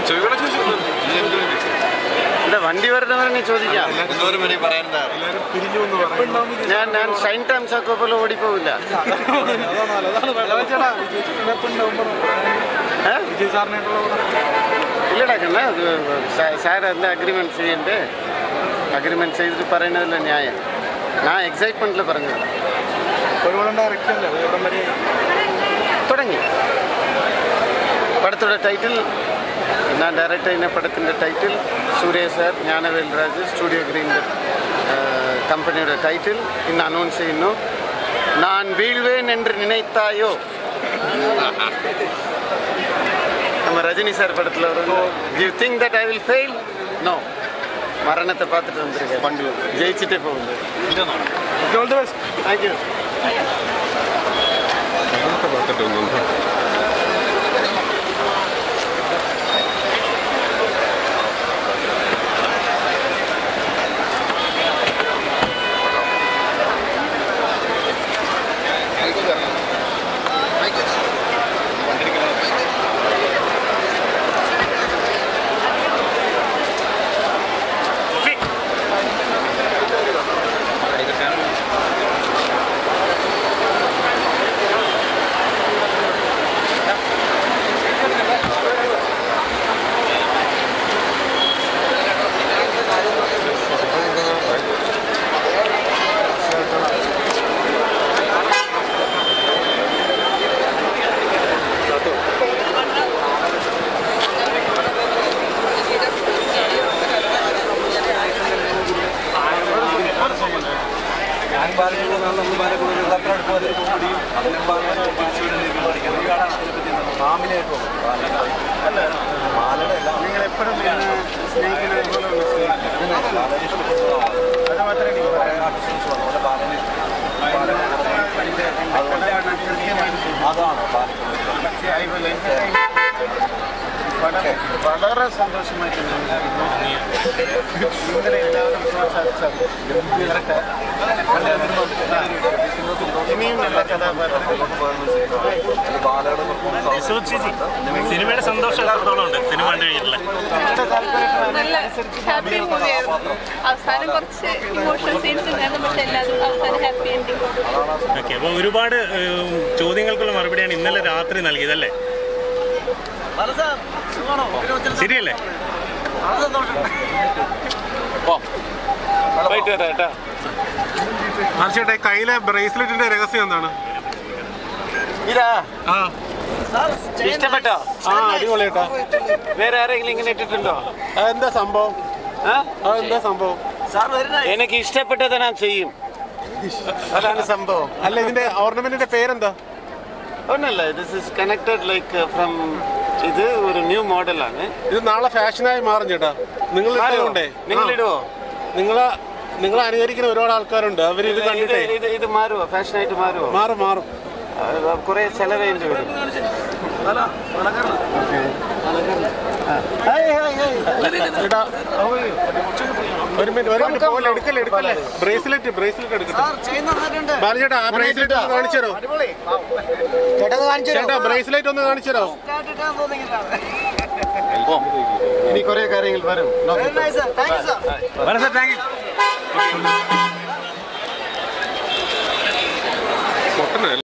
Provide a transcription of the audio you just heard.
ചോദിക്കണ ചോദിച്ചു ഇവിടെ വണ്ടി വരുന്നവരെ ചോദിക്കാം എന്തോരം വരെ പറയാനുണ്ടാ എല്ലാവരും പിരിഞ്ഞു എന്ന് പറയുന്നത് ഞാൻ ഞാൻ ഷൈൻ ടൈംസ് ഒക്കെ പോലെ ഓടിപ്പോവില്ല ഏ? വിജയ് സാറിനായിട്ടുള്ള இல்லடா கண்ணா சார் வந்து அக்ரிமெண்ட் செய்யண்டு அக்ரிமெண்ட் செய்துட்டு പറയുന്നതല്ല ന്യായം ഞാൻ എക്സൈറ്റ്മെൻറ്റിൽ പറഞ്ഞത് ഒരുപാട് ഡയറക്ഷൻ അല്ലേ അത് എവിടം വരെ തുടങ്ങി പടത്തോടെ ടൈറ്റിൽ ഞാൻ ഡയറക്റ്റ് ചെയ്യുന്ന പടത്തിൻ്റെ title Suriya sir Gnanavelraja studio ഗ്രീൻ്റെ കമ്പനിയുടെ ടൈറ്റിൽ ഇന്ന് അനൗൺസ് ചെയ്യുന്നു ഞാൻ വീഴ്വേൻ എന്ന് നിனைத்தாயோ நம்ம ரஜினி சார் படத்தில் வரும் you think that I will fail no மரணத்தை பார்த்துட்டு வந்திருக்கேன் பண்டு ஜெயிச்சுட்டே போகுது ഓൾ ദി ബെസ്റ്റ് தேங்க்யூ അതൊക്കെ பார்த்துட்டு വന്നു നിങ്ങൾ എപ്പോഴും എന്നെ സ്നേഹിക്കുന്നത് പോലെ ഒന്ന് സ്നേഹിക്കണം അത് മാത്രമേ എനിക്ക് പറയാനുള്ളൂ. പക്ഷേ I will entertain you. പടം വളരെ സന്തോഷമായിട്ട് ഞാൻ ഇരിക്കുന്നു. നിങ്ങളെ എല്ലാവരും പ്രോത്സാഹിച്ചാൽ വരട്ടെ. ഇനിയും നല്ല കഥാപാത്രങ്ങൾ സിനിമയുടെ സന്തോഷം എത്രത്തോളം ഉണ്ട് സിനിമ കണ്ടു കഴിഞ്ഞിട്ടില്ല നിങ്ങളുടെ താല്പര്യത്തിന് നല്ല ഹാപ്പി മൂവിയായിരുന്നു അവസാനം കുറച്ച് ഇമോഷണൽ സീൻസ് ഉണ്ടായിരുന്നു പക്ഷെ എല്ലാവരും അവസാനം ഹാപ്പി എൻഡിങ് ഓക്കെ അപ്പോൾ ഒരുപാട് ഏഹ്, ചോദ്യങ്ങൾക്കുള്ള മറുപടിയാണ് ഇന്നലെ രാത്രി നൽകിയതല്ലേ ശരിയല്ലേ ഹർഷേട്ടാ ഈ കയ്യിലെ ബ്രേസ്ലെറ്റിന്റെ രഹസ്യം എന്താണ് ഇതാ ആ ഇഷ്ടപ്പെട്ടോ ആ അടിപൊളിയേട്ടാ വേറെ ആരെങ്കിലും ഇങ്ങനെ ഇട്ടിട്ടുണ്ടോ അതെന്താ സംഭവം ആ? അതെന്താ സംഭവം എനിക്ക് ഇഷ്ടപ്പെട്ടത് ഞാൻ ചെയ്യും അതാണ് സംഭവം അല്ല ഇതിന്റെ ഓർണമെന്റിന്റെ പേരെന്താ ഒന്നല്ല this is connected like from ഇത് ഒരു ന്യൂ മോഡലാണ് ഇത് നാളെ ഫാഷനായി മാറും ചേട്ടാ നിങ്ങൾ ഇട്ടതുകൊണ്ടേ നിങ്ങൾ ആ. ഇടുവോ നിങ്ങളെ നിങ്ങളെ അനുകരിക്കുന്ന ഒരുപാട് ആൾക്കാരുണ്ട് അവർ ഇത് ഇത് കണ്ടിട്ടേ ഇത് ഇത് മാറുവോ ഫാഷനായിട്ട് മാറുവോ മാറും മാറും കുറെ ചെലവേണ്ടി വരും ചേട്ടാ ഒരു മിനിറ്റ് ഒരു മിനിറ്റ് പോലെ എടുക്കല്ലേ എടുക്കല്ലേ ബ്രേസ്ലെറ്റ് ബ്രേസ്ലെറ്റ് എടുക്കട്ടെ ബാലചേട്ടാ ആ ബ്രേസ്ലെറ്റ് ഒന്ന് കാണിച്ചു തരോ ചേട്ടാ ബ്രേസ്ലെറ്റ് ഒന്ന് കാണിച്ചു തരോ ഇനി കുറെ കാര്യങ്ങൾ വരും സാർ താങ്ക് യു പൊട്ടനല്ലേ